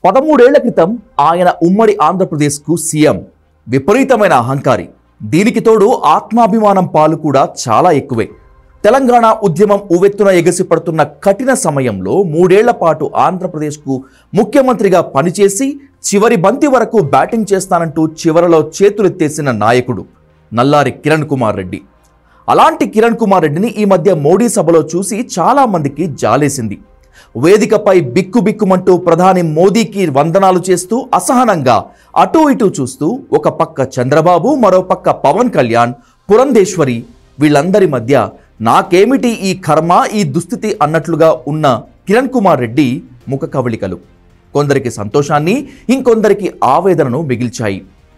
పదమూడేళ్ల క్రితం ఆయన ఉమ్మడి ఆంధ్రప్రదేశ్కు సీఎం విపరీతమైన అహంకారి దీనికి తోడు ఆత్మాభిమానం పాలు కూడా చాలా ఎక్కువే తెలంగాణ ఉద్యమం ఉవ్వెత్తున ఎగసిపడుతున్న కఠిన సమయంలో మూడేళ్ల పాటు ఆంధ్రప్రదేశ్కు ముఖ్యమంత్రిగా పనిచేసి చివరి బంతి వరకు బ్యాటింగ్ చేస్తానంటూ చివరలో చేతులెత్తేసిన నాయకుడు నల్లారి కిరణ్ కుమార్ రెడ్డి అలాంటి కిరణ్ కుమార్ రెడ్డిని ఈ మధ్య మోడీ సభలో చూసి చాలా మందికి జాలేసింది వేదికపై బిక్కుబిక్కుమంటూ ప్రధాని మోదీకి వందనాలు చేస్తూ అసహనంగా అటూ ఇటూ చూస్తూ ఒక పక్క చంద్రబాబు మరో పక్క పవన్ కళ్యాణ్ పురంధేశ్వరి వీళ్ళందరి మధ్య నాకేమిటి ఈ కర్మ ఈ దుస్థితి అన్నట్లుగా ఉన్న కిరణ్ కుమార్ రెడ్డి ముఖ కవళికలు కొందరికి సంతోషాన్ని ఇంకొందరికి ఆవేదనను మిగిల్చాయి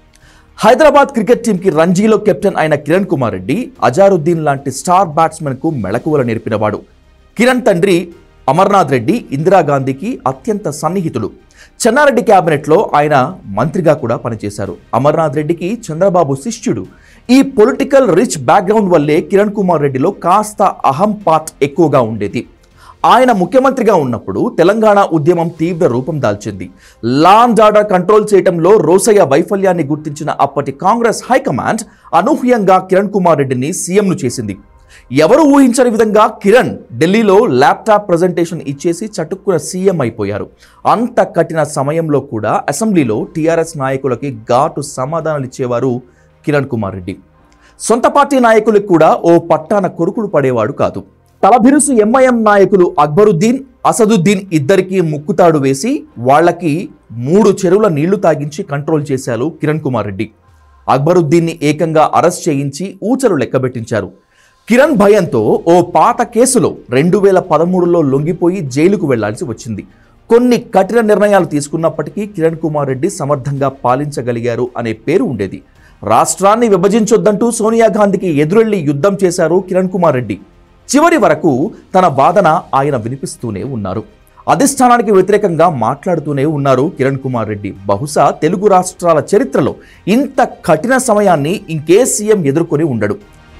హైదరాబాద్ క్రికెట్ టీంకి రంజీలో కెప్టెన్ అయిన కిరణ్ కుమార్ రెడ్డి అజారుద్దీన్ లాంటి స్టార్ బ్యాట్స్మెన్కు మెళకువలు నేర్పినవాడు కిరణ్ తండ్రి అమర్నాథ్ రెడ్డి ఇందిరాగాంధీకి అత్యంత సన్నిహితుడు చెన్నారెడ్డి క్యాబినెట్లో ఆయన మంత్రిగా కూడా పనిచేశారు అమర్నాథ్ రెడ్డికి చంద్రబాబు శిష్యుడు ఈ పొలిటికల్ రిచ్ బ్యాక్గ్రౌండ్ వల్లే కిరణ్ కుమార్ రెడ్డిలో కాస్త అహం పార్ట్ ఎక్కువగా ఉండేది ఆయన ముఖ్యమంత్రిగా ఉన్నప్పుడు తెలంగాణ ఉద్యమం తీవ్ర రూపం దాల్చింది లా అండ్ ఆర్డర్ కంట్రోల్ చేయడంలో రోసయ్య వైఫల్యాన్ని గుర్తించిన అప్పటి కాంగ్రెస్ హైకమాండ్ అనూహ్యంగా కిరణ్ కుమార్ రెడ్డిని సీఎంను చేసింది ఎవరు ఊహించని విధంగా కిరణ్ ఢిల్లీలో ల్యాప్టాప్ ప్రజెంటేషన్ ఇచ్చేసి చటుక్కున సీఎం అయిపోయారు అంత కఠిన సమయంలో కూడా అసెంబ్లీలో టీఆర్ఎస్ నాయకులకి ఘాటు సమాధానాలు ఇచ్చేవారు కిరణ్ కుమార్ రెడ్డి సొంత పార్టీ నాయకులకు కూడా ఓ పట్టాన కొరుకుడు పడేవాడు కాదు తలభిరుసు ఎంఐఎం నాయకులు అక్బరుద్దీన్ అసదుద్దీన్ ఇద్దరికి ముక్కుతాడు వేసి వాళ్ళకి మూడు చెరువుల నీళ్లు తాగించి కంట్రోల్ చేశారు కిరణ్ కుమార్ రెడ్డి అక్బరుద్దీన్ని ఏకంగా అరెస్ట్ చేయించి ఊచలు లెక్కబెట్టించారు కిరణ్ భయంతో ఓ పాత కేసులో రెండు వేల పదమూడులో లొంగిపోయి జైలుకు వెళ్లాల్సి వచ్చింది కొన్ని కఠిన నిర్ణయాలు తీసుకున్నప్పటికీ కిరణ్ కుమార్ రెడ్డి సమర్థంగా పాలించగలిగారు అనే పేరు ఉండేది రాష్ట్రాన్ని విభజించొద్దంటూ సోనియా గాంధీకి ఎదురెళ్లి యుద్ధం చేశారు కిరణ్ కుమార్ రెడ్డి చివరి వరకు తన వాదన ఆయన వినిపిస్తూనే ఉన్నారు అధిష్టానానికి వ్యతిరేకంగా మాట్లాడుతూనే ఉన్నారు కిరణ్ కుమార్ రెడ్డి బహుశా తెలుగు రాష్ట్రాల చరిత్రలో ఇంత కఠిన సమయాన్ని ఇంకే సీఎం ఎదుర్కొని ఉండడు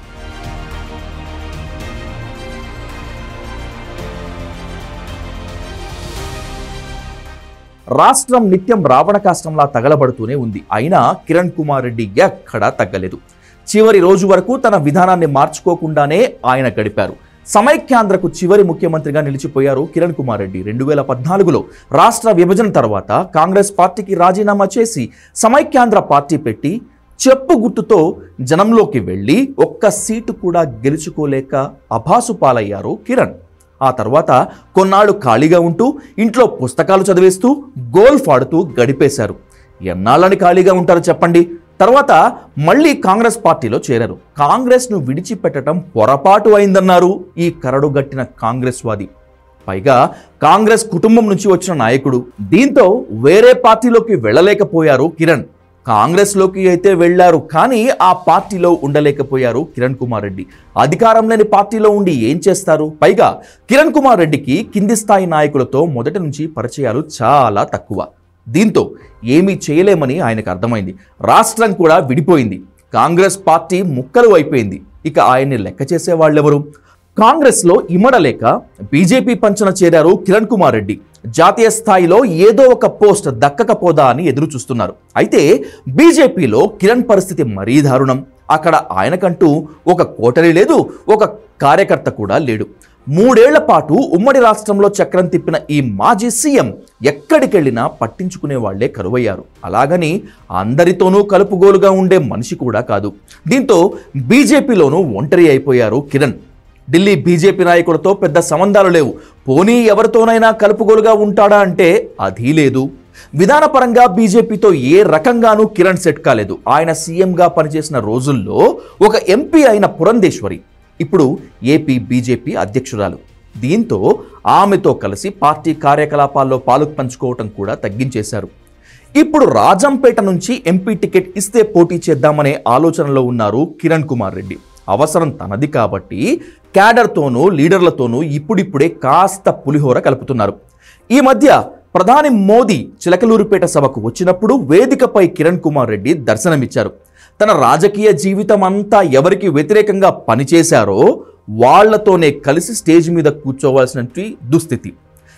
రాష్ట్రం నిత్యం రావణ కాష్టంలా తగలబడుతూనే ఉంది అయినా కిరణ్ కుమార్ రెడ్డి ఎక్కడా తగ్గలేదు చివరి రోజు వరకు తన విధానాన్ని మార్చుకోకుండానే ఆయన గడిపారు సమైక్యాంధ్రకు చివరి ముఖ్యమంత్రిగా నిలిచిపోయారు కిరణ్ కుమార్ రెడ్డి రెండు వేల పద్నాలుగులో రాష్ట్ర విభజన తర్వాత కాంగ్రెస్ పార్టీకి రాజీనామా చేసి సమైక్యాంధ్ర పార్టీ పెట్టి చెప్పు గుర్తుతో జనంలోకి వెళ్ళి ఒక్క సీటు కూడా గెలుచుకోలేక అభాసు పాలయ్యారు కిరణ్ ఆ తర్వాత కొన్నాళ్ళు ఖాళీగా ఉంటూ ఇంట్లో పుస్తకాలు చదివేస్తూ గోల్ఫ్ ఆడుతూ గడిపేశారు ఎన్నాళ్ళని ఖాళీగా ఉంటారు చెప్పండి తర్వాత మళ్ళీ కాంగ్రెస్ పార్టీలో చేరారు కాంగ్రెస్ను విడిచిపెట్టడం పొరపాటు అయిందన్నారు ఈ కరడుగట్టిన కాంగ్రెస్ వాది పైగా కాంగ్రెస్ కుటుంబం నుంచి వచ్చిన నాయకుడు దీంతో వేరే పార్టీలోకి వెళ్ళలేకపోయారు కిరణ్ కాంగ్రెస్లోకి అయితే వెళ్లారు కానీ ఆ పార్టీలో ఉండలేకపోయారు కిరణ్ కుమార్ రెడ్డి అధికారం లేని పార్టీలో ఉండి ఏం చేస్తారు పైగా కిరణ్ కుమార్ రెడ్డికి కింది స్థాయి నాయకులతో మొదటి నుంచి పరిచయాలు చాలా తక్కువ దీంతో ఏమీ చేయలేమని ఆయనకు అర్థమైంది రాష్ట్రం కూడా విడిపోయింది కాంగ్రెస్ పార్టీ ముక్కలు అయిపోయింది ఇక ఆయన్ని లెక్క చేసే వాళ్ళెవరు కాంగ్రెస్లో ఇమడలేక బీజేపీ పంచన చేరారు కిరణ్ కుమార్ రెడ్డి జాతీయ స్థాయిలో ఏదో ఒక పోస్ట్ దక్కకపోదా అని ఎదురు చూస్తున్నారు అయితే బీజేపీలో కిరణ్ పరిస్థితి మరీ దారుణం అక్కడ ఆయనకంటూ ఒక కోటరి లేదు ఒక కార్యకర్త కూడా లేడు మూడేళ్ల పాటు ఉమ్మడి రాష్ట్రంలో చక్రం తిప్పిన ఈ మాజీ సీఎం ఎక్కడికెళ్ళినా పట్టించుకునే వాళ్లే కరువయ్యారు అలాగని అందరితోనూ కలుపుగోలుగా ఉండే మనిషి కూడా కాదు దీంతో బీజేపీలోనూ ఒంటరి అయిపోయారు కిరణ్ ఢిల్లీ బీజేపీ నాయకులతో పెద్ద సంబంధాలు లేవు పోనీ ఎవరితోనైనా కలుపుగోలుగా ఉంటాడా అంటే అదీ లేదు విధానపరంగా బీజేపీతో ఏ రకంగానూ కిరణ్ సెట్ కాలేదు ఆయన సీఎంగా పనిచేసిన రోజుల్లో ఒక ఎంపీ అయిన పురంధేశ్వరి ఇప్పుడు ఏపీ బీజేపీ అధ్యక్షురాలు దీంతో ఆమెతో కలిసి పార్టీ కార్యకలాపాల్లో పాలు పంచుకోవటం కూడా తగ్గించేశారు ఇప్పుడు రాజంపేట నుంచి ఎంపీ టికెట్ ఇస్తే పోటీ చేద్దామనే ఆలోచనలో ఉన్నారు కిరణ్ కుమార్ రెడ్డి అవసరం తనది కాబట్టి క్యాడర్తోనూ లీడర్లతోనూ ఇప్పుడిప్పుడే కాస్త పులిహోర కలుపుతున్నారు ఈ మధ్య ప్రధాని మోదీ చిలకలూరుపేట సభకు వచ్చినప్పుడు వేదికపై కిరణ్ కుమార్ రెడ్డి దర్శనమిచ్చారు తన రాజకీయ జీవితం అంతా ఎవరికి వ్యతిరేకంగా పనిచేశారో వాళ్లతోనే కలిసి స్టేజ్ మీద కూర్చోవలసినటువంటి దుస్థితి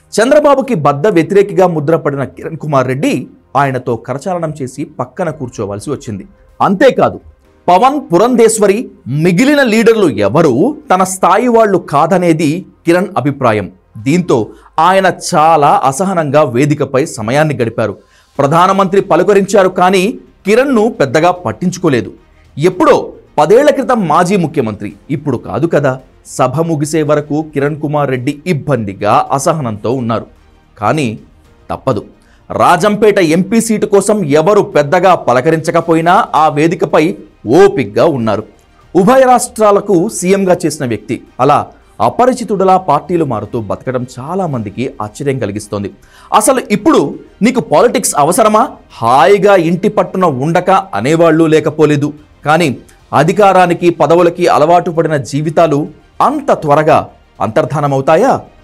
చంద్రబాబుకి బద్ద వ్యతిరేకిగా ముద్రపడిన కిరణ్ కుమార్ రెడ్డి ఆయనతో కరచాలనం చేసి పక్కన కూర్చోవలసి వచ్చింది అంతేకాదు పవన్ పురంధేశ్వరి మిగిలిన లీడర్లు ఎవరూ తన స్థాయి వాళ్ళు కాదనేది కిరణ్ అభిప్రాయం దీంతో ఆయన చాలా అసహనంగా వేదికపై సమయాన్ని గడిపారు ప్రధానమంత్రి పలుకరించారు కానీ కిరణ్ను పెద్దగా పట్టించుకోలేదు ఎప్పుడో పదేళ్ల క్రితం మాజీ ముఖ్యమంత్రి ఇప్పుడు కాదు కదా సభ ముగిసే వరకు కిరణ్ కుమార్ రెడ్డి ఇబ్బందిగా అసహనంతో ఉన్నారు కానీ తప్పదు రాజంపేట ఎంపీ సీటు కోసం ఎవరు పెద్దగా పలకరించకపోయినా ఆ వేదికపై ఓపిగ్గా ఉన్నారు ఉభయ రాష్ట్రాలకు సీఎంగా చేసిన వ్యక్తి అలా అపరిచితుడలా పార్టీలు మారుతూ బతకడం చాలా మందికి ఆశ్చర్యం కలిగిస్తోంది అసలు ఇప్పుడు నీకు పాలిటిక్స్ అవసరమా హాయిగా ఇంటి పట్టున ఉండక అనేవాళ్ళు లేకపోలేదు కానీ అధికారానికి పదవులకి అలవాటు పడిన జీవితాలు అంత త్వరగా అంతర్ధానమవుతాయా